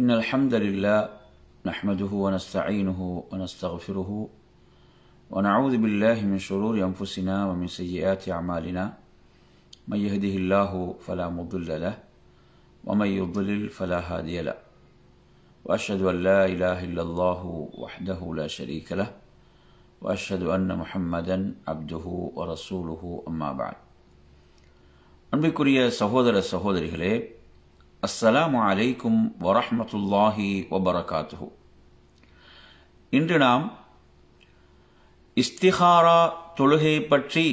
إن الحمد لله نحمده ونستعينه ونستغفره ونعوذ بالله من شرور أنفسنا ومن سيئات أعمالنا من يهده الله فلا مضل له ومن يضلل فلا هادي له وأشهد أن لا إله إلا الله وحده لا شريك له وأشهد أن محمدا عبده ورسوله أما بعد அன்பிற்குரிய சகோதர சகோதரிகளே அஸ்ஸலாமு அலைக்கும் வரஹ்மத்துல்லாஹி வபரகாத்துஹு இன்று நாம் இஸ்திஹாரா தொழுகை பற்றி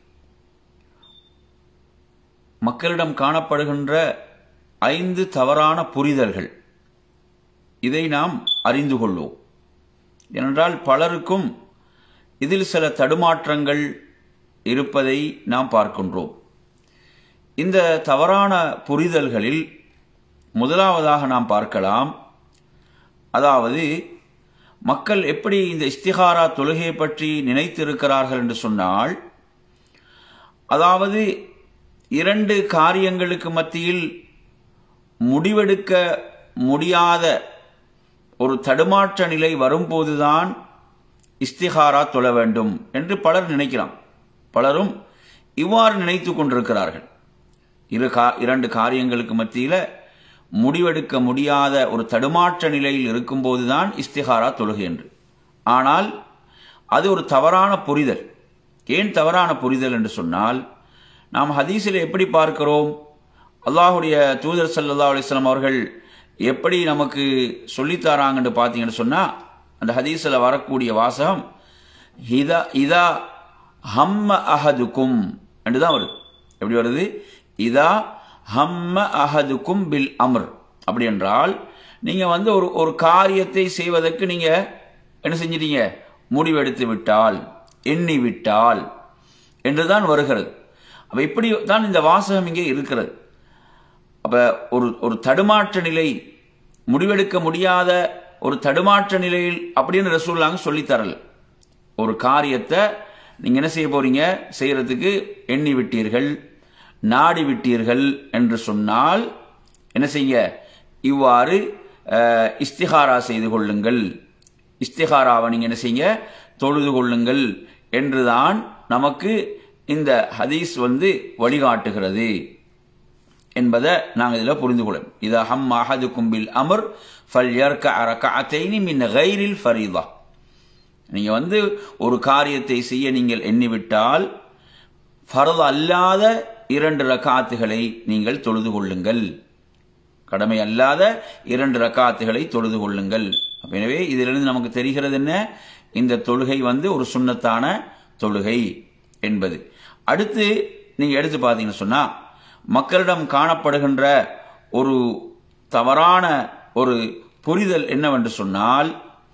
மக்களிடம் காணப்படுகின்ற ஐந்து தவறான புரிதல்கள் இதை நாம் அறிந்து கொள்வோம் ஏனென்றால் பலருக்கும் இதில் சில தடுமாற்றங்கள் இருப்பதை நாம் பார்க்கின்றோம் இந்த தவறான புரிதல்களில் முதலாவதாக நாம் பார்க்கலாம் அதாவது மக்கள் எப்படி இந்த இஸ்திகாரா தொழுகையை பற்றி நினைத்திருக்கிறார்கள் என்று சொன்னால் அதாவது இரண்டு காரியங்களுக்கு மத்தியில் முடிவெடுக்க முடியாத ஒரு தடுமாற்ற நிலை வரும்போதுதான் இஸ்திகாரா தொழ வேண்டும் என்று பலர் நினைக்கிறான் பலரும் இவ்வாறு நினைத்து கொண்டிருக்கிறார்கள் இரு கா இரண்டு காரியங்களுக்கு மத்தியில் முடிவெடுக்க முடியாத ஒரு தடுமாற்ற நிலையில் இருக்கும்போதுதான் இஸ்திகாரா தொழுகை என்று ஆனால் அது ஒரு தவறான புரிதல் ஏன் தவறான புரிதல் என்று சொன்னால் நாம் ஹதீஸில் எப்படி பார்க்கிறோம் அல்லாஹுடைய தூதர் சல்லா அலிஸ்லாம் அவர்கள் எப்படி நமக்கு சொல்லித்தராங்கன்னு பார்த்தீங்கன்னு சொன்னால் அந்த ஹதீஸில் வரக்கூடிய வாசகம் இதா இதா ஹம்ம அஹதுக்கும் என்று தான் வருது எப்படி வருது இதா ஹம்ம அஹதுக்கும் பில் அமர் அப்படி என்றால் நீங்கள் வந்து ஒரு ஒரு காரியத்தை செய்வதற்கு நீங்கள் என்ன செஞ்சிட்டீங்க முடிவெடுத்து விட்டால் எண்ணி விட்டால் என்றுதான் வருகிறது அப்போ இப்படி தான் இந்த வாசகம் இங்கே இருக்கிறது அப்போ ஒரு ஒரு தடுமாற்ற நிலை முடிவெடுக்க முடியாத ஒரு தடுமாற்ற நிலையில் அப்படின்னு ரசூல்லாங்க சொல்லித்தரல ஒரு காரியத்தை நீங்கள் என்ன செய்ய போறீங்க செய்யறதுக்கு எண்ணி விட்டீர்கள் நாடி விட்டீர்கள் என்று சொன்னால் என்ன செய்ய இவ்வாறு இஸ்திகாரா செய்து கொள்ளுங்கள் இஸ்திகாராவை நீங்கள் என்ன செய்ய தொழுது கொள்ளுங்கள் என்றுதான் நமக்கு இந்த ஹதீஸ் வந்து வழிகாட்டுகிறது என்பதை நாங்கள் இதில் புரிந்து கொள்ளும் இது ஹம் அஹது கும்பில் அமர் ஃபல் யர்க அரகாத்தைனி மின் கைரில் ஃபரீதா நீங்கள் வந்து ஒரு காரியத்தை செய்ய நீங்கள் எண்ணிவிட்டால் ஃபரது அல்லாத இரண்டு ரக்காத்துகளை நீங்கள் தொழுது கொள்ளுங்கள் கடமை அல்லாத இரண்டு ரக்காத்துகளை தொழுது கொள்ளுங்கள் எனவே இதிலிருந்து நமக்கு தெரிகிறது என்ன இந்த தொழுகை வந்து ஒரு சுண்ணத்தான தொழுகை என்பது அடுத்து நீங்க எடுத்து பார்த்தீங்கன்னு சொன்னா மக்களிடம் காணப்படுகின்ற ஒரு தவறான ஒரு புரிதல் என்னவென்று சொன்னால்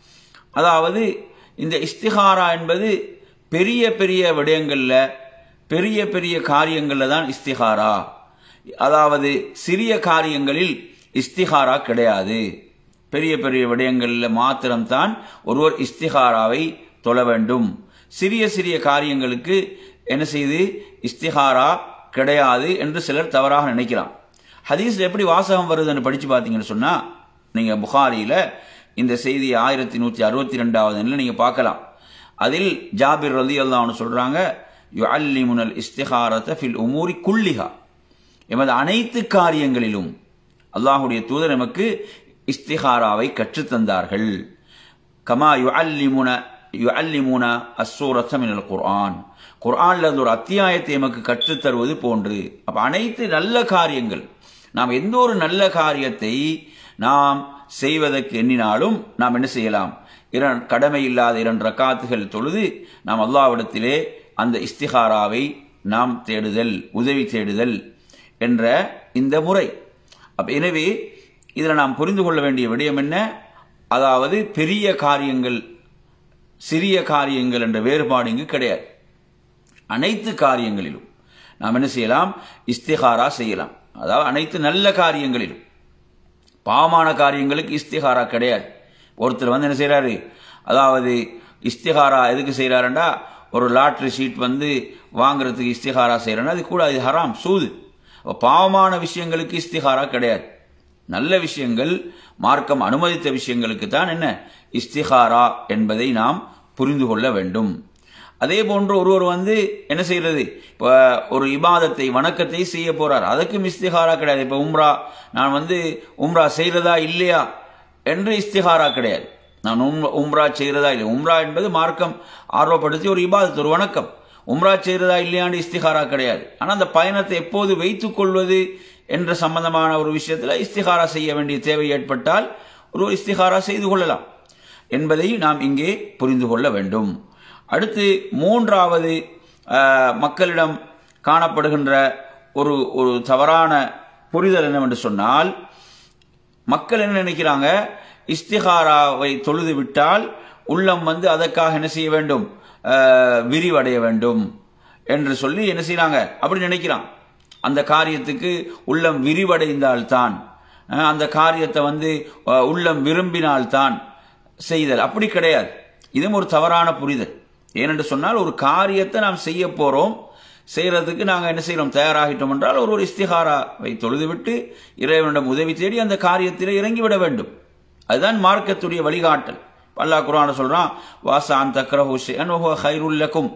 அதாவது இந்த இஸ்திகாரா என்பது பெரிய பெரிய விடயங்கள்ல பெரிய பெரிய காரியங்கள்ல தான் இஸ்திகாரா அதாவது சிறிய காரியங்களில் இஸ்திகாரா கிடையாது பெரிய பெரிய விடயங்களில் மாத்திரம்தான் ஒருவர் இஸ்திகாராவை தொழ வேண்டும் சிறிய சிறிய காரியங்களுக்கு என்ன செய்து இஸ்திகாரா கிடையாது என்று சிலர் தவறாக நினைக்கிறான் ஹதீஸ்ல எப்படி வாசகம் வருதுன்னு படிச்சு பார்த்தீங்கன்னு சொன்னா நீங்க புகாரியில இந்த செய்தி ஆயிரத்தி நூத்தி அறுபத்தி ரெண்டாவது நீங்க பார்க்கலாம் அதில் ஜாபிர் ரதி அல்லான்னு சொல்றாங்க யுஅல்லிமுனல் இஸ்திகாரத ஃபில் உமூரி குல்லிஹா எமது அனைத்து காரியங்களிலும் அல்லாஹுடைய தூதர் நமக்கு இஸ்திகாராவை கற்றுத்தந்தார்கள் கமா யுஅல்லிமுன யுஅல்லிமுன அஸ்ஸூரத்த மினல் குர்ஆன் குர்ஆன்ல ஒரு அத்தியாயத்தை எமக்கு கற்றுத்தருவது போன்று அப்ப அனைத்து நல்ல காரியங்கள் நாம் எந்த ஒரு நல்ல காரியத்தை நாம் செய்வதற்கு எண்ணினாலும் நாம் என்ன செய்யலாம் இரண் கடமை இல்லாத இரண்டு ரக்காத்துகள் தொழுது நாம் அல்லாவிடத்திலே அந்த இஸ்திகாராவை நாம் தேடுதல் உதவி தேடுதல் என்ற இந்த முறை அப்ப எனவே இதில் நாம் புரிந்து கொள்ள வேண்டிய விடயம் என்ன அதாவது பெரிய காரியங்கள் சிறிய காரியங்கள் என்ற வேறுபாடு இங்கு கிடையாது அனைத்து காரியங்களிலும் நாம் என்ன செய்யலாம் இஸ்திகாரா செய்யலாம் அதாவது அனைத்து நல்ல காரியங்களிலும் பாவமான காரியங்களுக்கு இஸ்திகாரா கிடையாது ஒருத்தர் வந்து என்ன செய்யறாரு அதாவது இஸ்திகாரா எதுக்கு செய்யறாருண்டா ஒரு லாட்ரி ஷீட் வந்து வாங்குறதுக்கு இஸ்திகாரா செய்யறேன்னா அது கூட அது ஹராம் சூது பாவமான விஷயங்களுக்கு இஸ்திகாரா கிடையாது நல்ல விஷயங்கள் மார்க்கம் அனுமதித்த விஷயங்களுக்கு தான் என்ன இஸ்திஹாரா என்பதை நாம் புரிந்து கொள்ள வேண்டும் அதே போன்று ஒருவர் வந்து என்ன செய்யறது இப்ப ஒரு இபாதத்தை வணக்கத்தை செய்ய போறார் அதுக்கும் இஸ்திஹாரா கிடையாது இப்ப உம்ரா நான் வந்து உம்ரா செய்யறதா இல்லையா என்று இஸ்திஹாரா கிடையாது நான் உம்- உம்ரா செய்யறதா இல்லை உம்ரா என்பது மார்க்கம் ஆர்வப்படுத்தி ஒரு இபாதத் ஒரு வணக்கம் உம்ரா செய்யறதா இல்லையான்னு இஸ்திஹாரா கிடையாது ஆனா அந்த பயணத்தை எப்போது வைத்துக் கொள்வது என்ற சம்பந்தமான ஒரு விஷயத்துல இஸ்திஹாரா செய்ய வேண்டிய தேவை ஏற்பட்டால் ஒரு இஸ்திஹாரா செய்து கொள்ளலாம் என்பதை நாம் இங்கே புரிந்து கொள்ள வேண்டும் அடுத்து மூன்றாவது ஆஹ், மக்களிடம் காணப்படுகின்ற ஒரு ஒரு தவறான புரிதல் என்னவென்று சொன்னால் மக்கள் என்ன நினைக்கிறாங்க இஸ்திகாராவை தொழுது விட்டால் உள்ளம் வந்து அதற்காக என்ன செய்ய வேண்டும் ஆஹ், விரிவடைய வேண்டும் என்று சொல்லி என்ன செய்றாங்க அப்படி நினைக்கிறான் அந்த காரியத்துக்கு உள்ளம் விரிவடைந்தால்தான் ஆஹ், அந்த காரியத்தை வந்து ஆஹ், உள்ளம் விரும்பினால்தான் செய்தல் அப்படி கிடையாது இதுவும் ஒரு தவறான புரிதல் ஏனென்று சொன்னால் ஒரு காரியத்தை நாம் செய்ய போறோம் செய்யறதுக்கு நாங்கள் என்ன செய்யறோம் தயாராகிட்டோம் என்றால் ஒரு ஒரு இஸ்திகாராவை தொழுதுவிட்டு இறைவனிடம் உதவி தேடி அந்த காரியத்திலே இறங்கிவிட வேண்டும் அதுதான் மார்க்கத்துடைய வழிகாட்டல் அல்லாஹ் குர்ஆன்ல சொல்றான் வாசான் தக்ரஹு ஷைஅன் வஹுவ ஹைருல் லக்கும்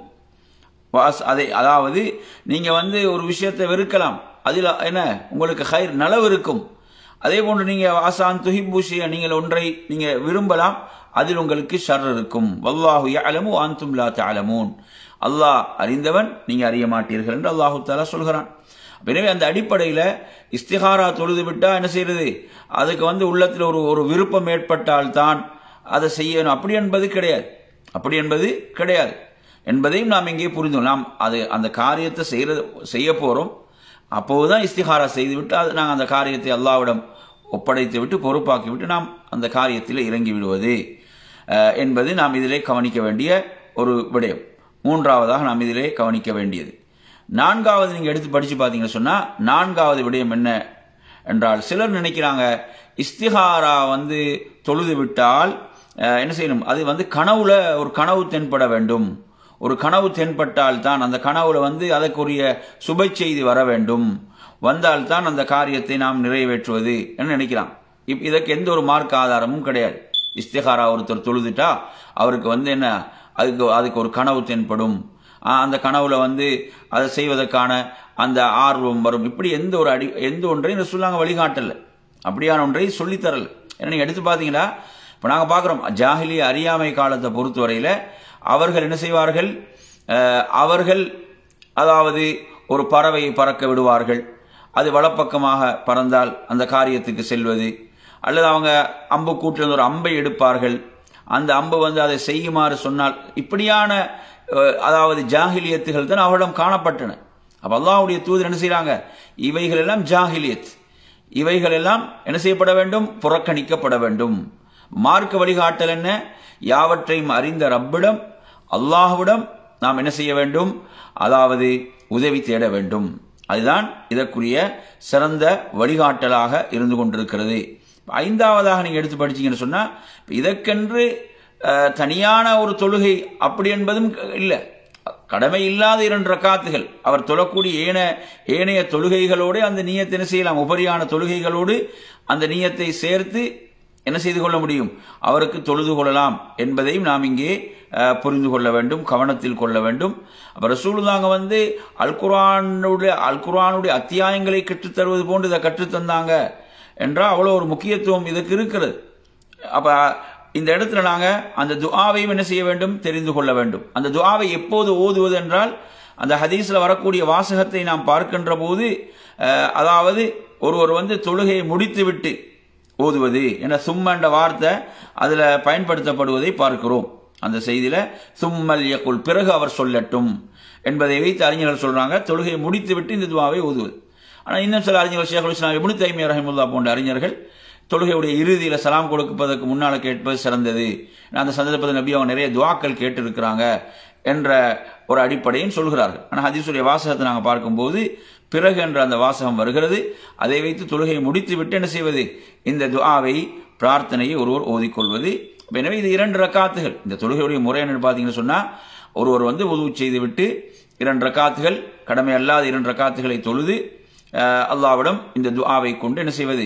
வாஸ் அதை அதாவது நீங்க வந்து ஒரு விஷயத்தை வெறுக்கலாம் அதில் என்ன உங்களுக்கு ஹைர் நலவு இருக்கும் அதே போன்று நீங்க வாசான் துஹிபூஷிய நீங்கள் ஒன்றை நீங்க விரும்பலாம் அதில் உங்களுக்கு ஷர் இருக்கும் வல்லாஹு யஅலமு அன்தும் லா தஅலமூன் அல்லாஹ் அறிந்தவன் நீங்க அறிய மாட்டீர்கள் என்று அல்லாஹு தஆலா சொல்கிறான் எனவே அந்த அடிப்படையில் இஸ்திகாரா தொழுது விட்டா என்ன செய்யறது அதுக்கு வந்து உள்ளத்தில் ஒரு ஒரு விருப்பம் ஏற்பட்டால் தான் அதை செய்யணும் அப்படி என்பது கிடையாது அப்படி என்பது கிடையாது என்பதையும் நாம் இங்கே புரிந்து நாம் அது அந்த காரியத்தை செய்யறது செய்ய போறோம் அப்போதுதான் இஸ்திகாரா செய்துவிட்டு அது நாங்கள் அந்த காரியத்தை அல்லாவிடம் ஒப்படைத்து விட்டு பொறுப்பாக்கி விட்டு நாம் அந்த காரியத்தில் இறங்கி விடுவது அஹ், என்பது நாம் இதிலே கவனிக்க வேண்டிய ஒரு விடயம் மூன்றாவதாக நாம் இதிலே கவனிக்க வேண்டியது நான்காவது நீங்க எடுத்து படிச்சு பார்த்தீங்கன்னு சொன்னா நான்காவது விடயம் என்ன என்றால் சிலர் நினைக்கிறாங்க இஸ்திகாரா வந்து தொழுது விட்டால் அஹ், என்ன செய்யணும் அது வந்து கனவுல ஒரு கனவு தென்பட வேண்டும் ஒரு கனவு தென்பட்டால் தான் அந்த கனவுல வந்து அதற்குரிய சுப செய்தி வர வேண்டும் வந்தால் தான் அந்த காரியத்தை நாம் நிறைவேற்றுவது என்று நினைக்கிறான் இப் இதற்கு எந்த ஒரு மார்க் ஆதாரமும் கிடையாது இஸ்திகாரா ஒருத்தர் தொழுதுட்டா அவருக்கு வந்து என்ன அதுக்கு அதுக்கு ஒரு கனவு தென்படும் ஆஹ் அந்த கனவுல வந்து அதை செய்வதற்கான அந்த ஆர்வம் வரும் இப்படி எந்த ஒரு அடி எந்த ஒன்றையும் சொல்லாங்க வழிகாட்டல அப்படியான ஒன்றை சொல்லித்தரல ஏன்னா நீங்க எடுத்து பார்த்தீங்கன்னா இப்போ நாங்கள் பார்க்குறோம் ஜாகிலிய அறியாமை காலத்தை பொறுத்தவரையில அவர்கள் என்ன செய்வார்கள் அஹ், அவர்கள் அதாவது ஒரு பறவையை பறக்க விடுவார்கள் அது வலப்பக்கமாக பறந்தால் அந்த காரியத்துக்கு செல்வது அல்லது அவங்க அம்பு கூட்டிலிருந்து ஒரு அம்பை எடுப்பார்கள் அந்த அம்பு வந்து அதை செய்யுமாறு சொன்னால் இப்படியான அஹ், அதாவது ஜாகிலியத்துகள் தான் அவரிடம் காணப்பட்டன அப்ப அல்லாஹ்வுடைய தூதர் என்ன செய்றாங்க இவைகள் எல்லாம் ஜாகிலியத் இவைகள் எல்லாம் என்ன செய்யப்பட வேண்டும் புறக்கணிக்கப்பட வேண்டும் மார்க்க வழிகாட்டல் என்ன யாவற்றையும் அறிந்த ரப்பிடம் அல்லாஹ்விடம் நாம் என்ன செய்ய வேண்டும் அதாவது உதவி தேட வேண்டும் அதுதான் இதற்குரிய சிறந்த வழிகாட்டலாக இருந்து கொண்டிருக்கிறது ஐந்தாவதாக நீங்க எடுத்து படிச்சீங்கன்னு சொன்னா இதற்கென்று அஹ், தனியான ஒரு தொழுகை அப்படி என்பதும் இல்லை கடமை இல்லாத இரண்டு ரக்காத்துகள் அவர் தொழக்கூடிய ஏன ஏனைய தொழுகைகளோடு அந்த நீயத்தை என்ன செய்யலாம் உபரியான தொழுகைகளோடு அந்த நீயத்தை சேர்த்து என்ன செய்து கொள்ள முடியும் அவருக்கு தொழுது கொள்ளலாம் என்பதையும் நாம் இங்கே அஹ், புரிந்து கொள்ள வேண்டும் கவனத்தில் கொள்ள வேண்டும் அப்ப ரசூலுல்லாங்க வந்து அல் குர்ஆனுடைய அல் குர்ஆனுடைய அத்தியாயங்களை கற்றுத்தருவது போன்று இதை கற்றுத்தந்தாங்க என்றால் அவ்வளோ ஒரு முக்கியத்துவம் இதுக்கு இருக்கிறது அப்ப இந்த இடத்துல நாங்க அந்த துஆவையும் என்ன செய்ய வேண்டும் தெரிந்து கொள்ள வேண்டும் அந்த துஆவை எப்போது ஓதுவது என்றால் அந்த ஹதீஸ்ல வரக்கூடிய வாசகத்தை நாம் பார்க்கின்ற போது அஹ், அதாவது ஒருவர் வந்து தொழுகையை முடித்துவிட்டு ஓதுவது என சும்ம என்ற வார்த்தை அதுல பயன்படுத்தப்படுவதை பார்க்கிறோம் அந்த செய்தியில சும்மல் யக்குல் பிறகு அவர் சொல்லட்டும் என்பதை வைத்து அறிஞர்கள் சொல்றாங்க தொழுகையை முடித்துவிட்டு இந்த துவாவை ஓதுவது ஆனா இன்னும் சில அறிஞர்கள் ஷேகுல் இஸ்லாம் இப்னு தைமியா ரஹிமுல்லா போன்ற அறிஞர்கள் தொழுகையுடைய இறுதியில சலாம் கொடுப்பதற்கு முன்னால கேட்பது சிறந்தது அந்த சந்தர்ப்பத்தில் நபி அவங்க நிறைய துவாக்கள் கேட்டிருக்கிறாங்க என்ற ஒரு அடிப்படையும் சொல்கிறார்கள் ஆனால் ஹதீஸுடைய வாசகத்தை நாங்கள் பார்க்கும்போது பிறகு என்ற அந்த வாசகம் வருகிறது அதை வைத்து தொழுகையை முடித்து விட்டு என்ன செய்வது இந்த துஆவை பிரார்த்தனையை ஒருவர் ஓதிக்கொள்வது எனவே இது இரண்டு ரக்காத்துகள் இந்த தொழுகையுடைய முறை என்னன்னு பார்த்தீங்கன்னு சொன்னா ஒருவர் வந்து உதவு செய்து விட்டு இரண்டு ரக்காத்துகள் கடமை அல்லாத இரண்டு ரக்காத்துகளை தொழுது அஹ், அல்லாவிடம் இந்த துஆவை கொண்டு என்ன செய்வது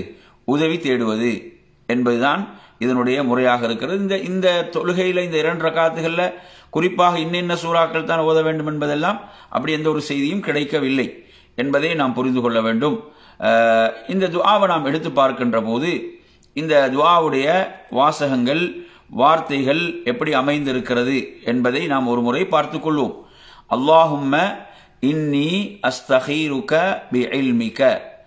உதவி தேடுவது என்பதுதான் இதனுடைய முறையாக இருக்கிறது இந்த இந்த தொழுகையில் இந்த இரண்டு ரக்காத்துகளில் குறிப்பாக இன்னென்ன சூறாக்கள் தான் ஓத வேண்டும் என்பதெல்லாம் அப்படி எந்த ஒரு செய்தியும் கிடைக்கவில்லை என்பதை நாம் புரிந்து கொள்ள வேண்டும் அஹ், இந்த துஆவை நாம் எடுத்து பார்க்கின்ற போது இந்த துஆவுடைய வாசகங்கள் வார்த்தைகள் எப்படி அமைந்திருக்கிறது என்பதை நாம் ஒரு முறை பார்த்துக் கொள்வோம் அல்லாஹும்ம இன்னி அஸ்தகீருக பி இல்மிக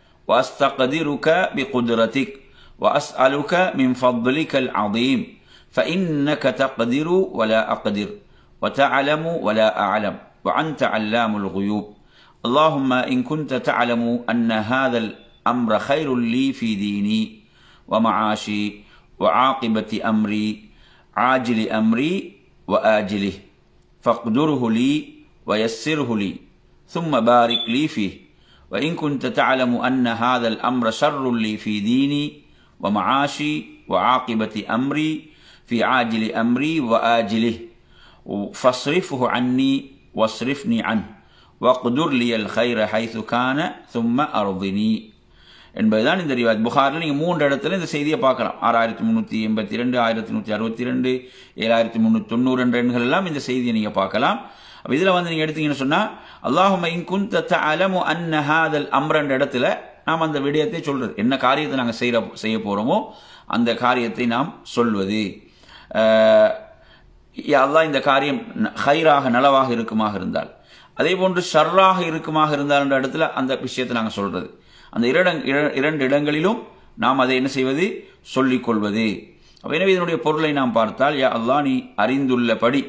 واستقدرك بقدرتك واسالك من فضلك العظيم فانك تقدر ولا اقدر وتعلم ولا اعلم وانت علام الغيوب اللهم ان كنت تعلم ان هذا الامر خير لي في ديني ومعاشي وعاقبه امري عاجل امري واجله فاقدره لي ويسره لي ثم بارك لي فيه وإن كنت تعلم أن هذا الأمر شر لي في ديني ومعاشي وعاقبة أمري في عاجل أمري وآجله فاصرفه عني واصرفني عنه واقدر لي الخير حيث كان ثم أرضني என்பதுதான் இந்த ரிவாயத் புகாரில் நீங்கள் மூன்று இடத்துல இந்த செய்தியை பார்க்கலாம் ஆறாயிரத்தி முந்நூற்றி எண்பத்தி ரெண்டு ஆயிரத்தி நூற்றி அறுபத்தி ரெண்டு ஏழாயிரத்தி முந்நூற்றி தொண்ணூறு என்ற எண்கள் எல்லாம் இந்த செய்தியை நீங்கள் பார்க்கலாம் அப்ப இதில் வந்து நீங்கள் எடுத்தீங்கன்னு சொன்னால் அல்லாஹும இன்குந்த அலமு அன்ன ஹாதல் அம்ரன்ற இடத்துல நாம் அந்த விடயத்தை சொல்றது என்ன காரியத்தை நாங்கள் செய்ய செய்ய போகிறோமோ அந்த காரியத்தை நாம் சொல்வது அஹ், யா அல்லாஹ் இந்த காரியம் ந- ஹைராக நலவாக இருக்குமாக இருந்தால் அதே போன்று ஷர்ராக இருக்குமாக இருந்தால் என்ற இடத்துல அந்த விஷயத்தை நாங்கள் சொல்றது அந்த இரண்டு இரண்டு இடங்களிலும் நாம் அதை என்ன செய்வது சொல்லிக் கொள்வது அப்ப எனவே இதனுடைய பொருளை நாம் பார்த்தால் யா அல்லாஹ் நீ அறிந்துள்ளபடி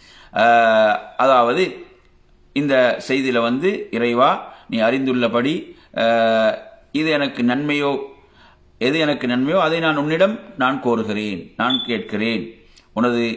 ஆஹ், அதாவது இந்த செய்தியில வந்து இறைவா நீ அறிந்துள்ளபடி ஆஹ், இது எனக்கு நன்மையோ எது எனக்கு நன்மையோ அதை நான் உன்னிடம் நான் கோருகிறேன் நான் கேட்கிறேன் உனது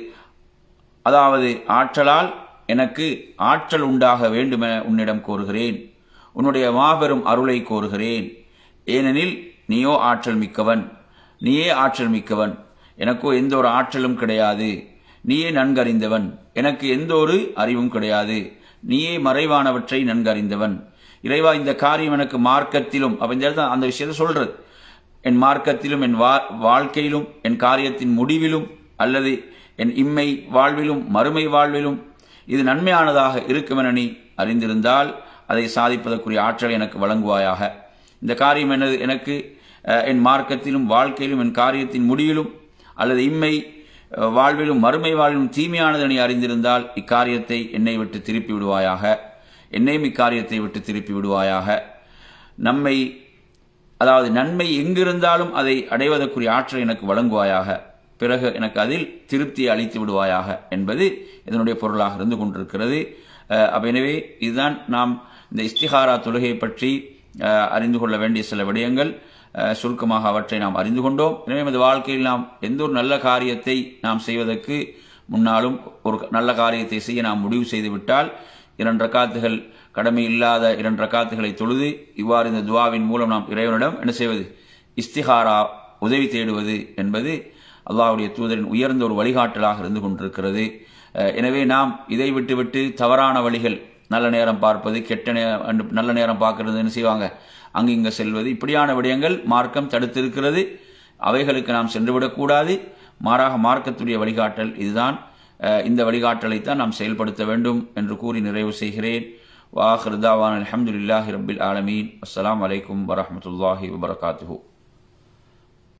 அதாவது ஆற்றலால் எனக்கு ஆற்றல் உண்டாக வேண்டுமென உன்னிடம் கோருகிறேன் உன்னுடைய மாபெரும் அருளை கோருகிறேன் ஏனெனில் நீயோ ஆற்றல் மிக்கவன் நீயே ஆற்றல் மிக்கவன் எனக்கோ எந்த ஒரு ஆற்றலும் கிடையாது நீயே நன்கறிந்தவன் எனக்கு எந்த ஒரு அறிவும் கிடையாது நீயே மறைவானவற்றை நன்கறிந்தவன் இறைவா இந்த காரியம் எனக்கு மார்க்கத்திலும் அப்ப இந்த இடத்துல அந்த விஷயத்தை சொல்றது என் மார்க்கத்திலும் என் வா- வாழ்க்கையிலும் என் காரியத்தின் முடிவிலும் அல்லது என் இம்மை வாழ்விலும் மறுமை வாழ்விலும் இது நன்மையானதாக இருக்குமென நீ அறிந்திருந்தால் அதை சாதிப்பதற்குரிய ஆற்றலை எனக்கு வழங்குவாயாக இந்த காரியம் எனது எனக்கு அஹ், என் மார்க்கத்திலும் வாழ்க்கையிலும் என் காரியத்தின் முடிவிலும் அல்லது இம்மை அஹ், வாழ்விலும் மறுமை வாழ்விலும் தீமையானது நீ அறிந்திருந்தால் இக்காரியத்தை என்னை விட்டு திருப்பி விடுவாயாக என்னையும் இக்காரியத்தை விட்டு திருப்பி விடுவாயாக நம்மை அதாவது நன்மை எங்கிருந்தாலும் அதை அடைவதற்குரிய ஆற்றலை எனக்கு வழங்குவாயாக பிறகு எனக்கு அதில் திருப்தியை அளித்து விடுவாயாக என்பது இதனுடைய பொருளாக இருந்து கொண்டிருக்கிறது அஹ், அப்ப எனவே இதுதான் நாம் இந்த இஸ்திஹாரா தொழுகையை பற்றி அஹ், அறிந்து கொள்ள வேண்டிய சில விடயங்கள் அஹ், சுருக்கமாக அவற்றை நாம் அறிந்து கொண்டோம் எனவே நமது வாழ்க்கையில் நாம் எந்த ஒரு நல்ல காரியத்தை நாம் செய்வதற்கு முன்னாலும் ஒரு நல்ல காரியத்தை செய்ய நாம் முடிவு செய்து விட்டால் இரண்டு ரக்காத்துகள் கடமை இல்லாத இரண்டு ரக்காத்துகளை தொழுது இவ்வாறு இந்த துவாவின் மூலம் நாம் இறைவனிடம் என்ன செய்வது இஸ்திஹாரா உதவி தேடுவது என்பது அல்லாஹ்வுடைய தூதரின் உயர்ந்த ஒரு வழிகாட்டலாக இருந்து கொண்டிருக்கிறது அஹ், எனவே நாம் இதை விட்டுவிட்டு தவறான வழிகள் நல்ல நேரம் பார்ப்பது கெட்ட நேரம் நல்ல நேரம் பார்க்கறது என்ன செய்வாங்க அங்கு இங்க செல்வது இப்படியான விடயங்கள் மார்க்கம் தடுத்திருக்கிறது அவைகளுக்கு நாம் சென்றுவிடக்கூடாது மாறாக மார்க்கத்துடைய வழிகாட்டல் இதுதான் அஹ், இந்த வழிகாட்டலைத்தான் நாம் செயல்படுத்த வேண்டும் என்று கூறி நிறைவு செய்கிறேன் வாஹிருதாவான் அலமதுல்லாஹி ரபில் ஆலமீன் அஸ்ஸலாமு அலைக்கும் வரஹ்மத்துல்லாஹி வபரகாத்துஹு